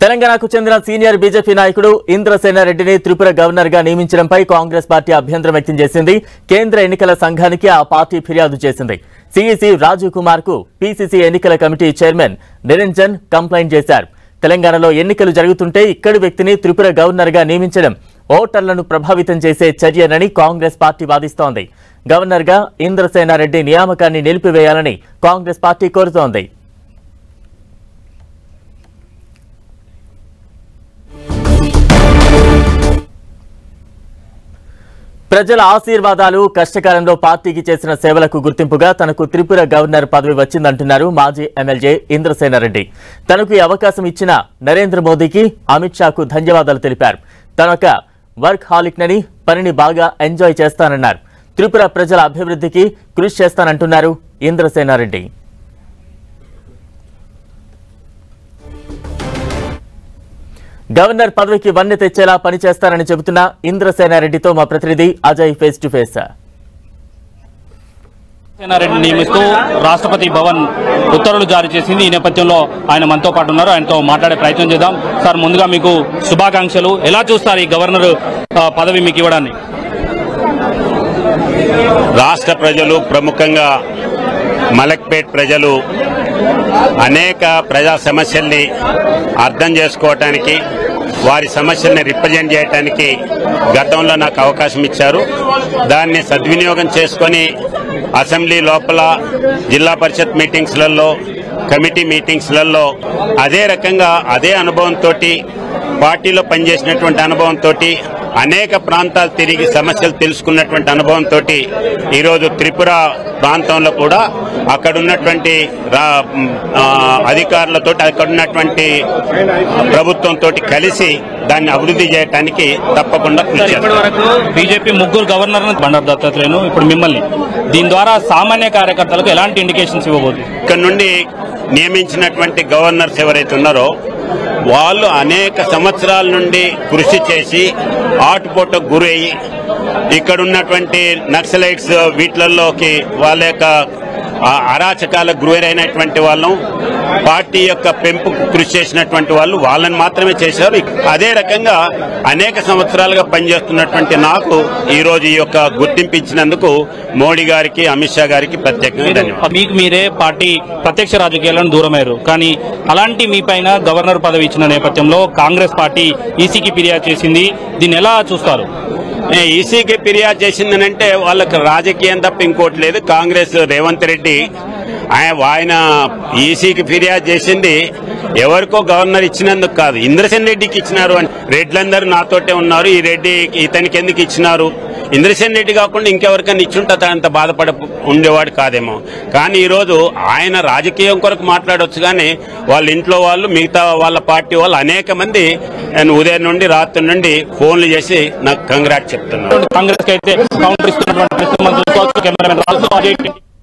తెలంగాణకు చెందిన senior BJP నాయకుడు ఇంద్రసేనారెడ్డిని త్రిపుర గవర్నర్ గా నియమించడంపై కాంగ్రెస్ పార్టీ అభ్యంతరం వ్యక్తం చేసింది కేంద్ర ఎన్నికల సంఘానికి ఆ పార్టీ ఫిర్యాదు చేసింది సీఈసీ రాజీవ్ కుమార్ కు పీసీసీ ఎన్నికల కమిటీ చైర్మన్ నిరంజన్ కంప్లైంట్ చేశారు తెలంగాణలో ఎన్నికలు జరుగుతుంటే ఇక్కడి వ్యక్తిని త్రిపుర గవర్నర్ గా నియమించడం ఓటర్లను ప్రభావితం చేసే చర్యనని కాంగ్రెస్ పార్టీ వాదిస్తోంది గవర్నర్ గా ఇంద్రసేనారెడ్డి నియామకాన్ని నిలిపివేయాలని కాంగ్రెస్ పార్టీ కోరుతోంది ప్రజల ఆశీర్వాదాలు కష్టకాలంలో పార్టీకి చేసిన సేవలకు గుర్తింపుగా తనకు త్రిపుర గవర్నర్ పదవి వచ్చిందంటున్నారు మాజీ ఎమ్మెల్యే ఇంద్రసేనారెడ్డి తనకు ఈ అవకాశం ఇచ్చిన నరేంద్ర మోదీకి అమిత్ షాకు ధన్యవాదాలు తెలిపారు తనొక వర్క్ హాలిక్నని పనిని బాగా ఎంజాయ్ చేస్తానన్నారు త్రిపుర ప్రజల అభివృద్ధికి కృషి చేస్తానంటున్నారు ఇంద్రసేనారెడ్డి గవర్నర్ పదవికి వన్నె తెచ్చేలా పనిచేస్తారని చెబుతున్న ఇంద్రసేనారెడ్డితో మా ప్రతినిధి Ajay face to face Sena Reddy నియమిస్తూ రాష్ట్రపతి భవన్ ఉత్తర్వులు జారీ చేసింది ఈ నేపథ్యంలో ఆయన మనతో పాటు ఉన్నారు ఆయనతో మాట్లాడే ప్రయత్నం చేద్దాం సార్ ముందుగా మీకు శుభాకాంక్షలు ఎలా చూస్తారు ఈ గవర్నర్ ఆ, పదవి మీకు ఇవ్వడాన్ని రాష్ట్ర ప్రజలు ప్రముఖంగా మలక్పేట్ ప్రజలు అనేక ప్రజా సమస్యల్ని అర్థం చేసుకోవటానికి వారి సమస్యల్ని రిప్రజెంట్ చేయడానికి గతంలో నాకు అవకాశం ఇచ్చారు దాన్ని సద్వినియోగం చేసుకొని అసెంబ్లీ లోపల జిల్లా పరిషత్ మీటింగ్స్లలో కమిటీ మీటింగ్స్లలో అదే రకంగా అదే అనుభవంతో పార్టీలో పనిచేసినటువంటి అనుభవంతో అనేక ప్రాంతాలు తిరిగి సమస్యలు తెలుసుకున్నటువంటి అనుభవంతో ఈరోజు త్రిపుర ప్రాంతంలో కూడా అక్కడ ఉన్నటువంటి రా- ఆ, అధికారులతో అక్కడ ఉన్నటువంటి ప్రభుత్వంతో కలిసి దాన్ని అభివృద్ధి చేయడానికి తప్పకుండా కృషి సార్ చేస్తాం. ఇప్పటి వరకు బీజేపీ ముగ్గురు గవర్నర్ బండారు దత్తాత్రేయను ఇప్పుడు మిమ్మల్ని దీని ద్వారా సామాన్య కార్యకర్తలకు ఎలాంటి ఇండికేషన్స్ ఇవ్వబోతుంది ఇక్కడ నుండి నియమించినటువంటి గవర్నర్స్ ఎవరైతే ఉన్నారో వాళ్ళు అనేక సంవత్సరాల నుండి కృషి చేసి ఆటుపోటకు గురయ్యి ఇక్కడ ఉన్నటువంటి నక్సలైట్స్ వీటిలలోకి వాళ్ళ యొక్క ఆ అరాచకాలకు గురైనటువంటి వాళ్ళం పార్టీ యొక్క పెంపుకు కృషి చేసినటువంటి వాళ్ళు వాళ్ళని మాత్రమే చేశారు అదే రకంగా అనేక సంవత్సరాలుగా పనిచేస్తున్నటువంటి నాకు ఈ రోజు ఈ యొక్క గుర్తింపు ఇచ్చినందుకు మోడీ గారికి అమిత్ షా గారికి ప్రత్యేకంగా ధన్యవాదాలు మీకు మీరే పార్టీ ప్రత్యక్ష రాజకీయాలను దూరమయ్యారు కానీ అలాంటి మీ పైన గవర్నర్ పదవి ఇచ్చిన నేపథ్యంలో కాంగ్రెస్ పార్టీ ఈసీకి ఫిర్యాదు చేసింది దీన్ని ఎలా చూస్తారు ఏ, ఈసీకి ఫిర్యాదు చేసిందనంటే వాళ్ళకి రాజకీయం తప్ప ఇంకోటి లేదు కాంగ్రెస్ రేవంత్ రెడ్డి ఆయన ఆయన ఈసీకి ఫిర్యాదు చేసింది ఎవరికో గవర్నర్ ఇచ్చినందుకు కాదు ఇంద్రసేన్ రెడ్డికి ఇచ్చినారు అని రెడ్లందరూ నాతోటే ఉన్నారు ఈ రెడ్డి ఇతనికి ఎందుకు ఇచ్చినారు ఇంద్రసేన్ రెడ్డి కాకుండా ఇంకెవరికైనా ఇచ్చుంటే అతను అంత బాధపడ ఉండేవాడు కాదేమో కానీ ఈరోజు ఆయన రాజకీయం కొరకు మాట్లాడొచ్చు కానీ వాళ్ళ ఇంట్లో వాళ్ళు మిగతా వాళ్ళ పార్టీ వాళ్ళు అనేక మంది నేను ఉదయం నుండి రాత్రి నుండి ఫోన్లు చేసి నాకు కంగ్రాట్ చెప్తున్నారు కాంగ్రెస్ కి అయితే కౌంటర్ ఇస్తున్నటువంటి పరిస్థితి మనం చూసుకోవచ్చు కెమెరామెన్ రాజు అజయ్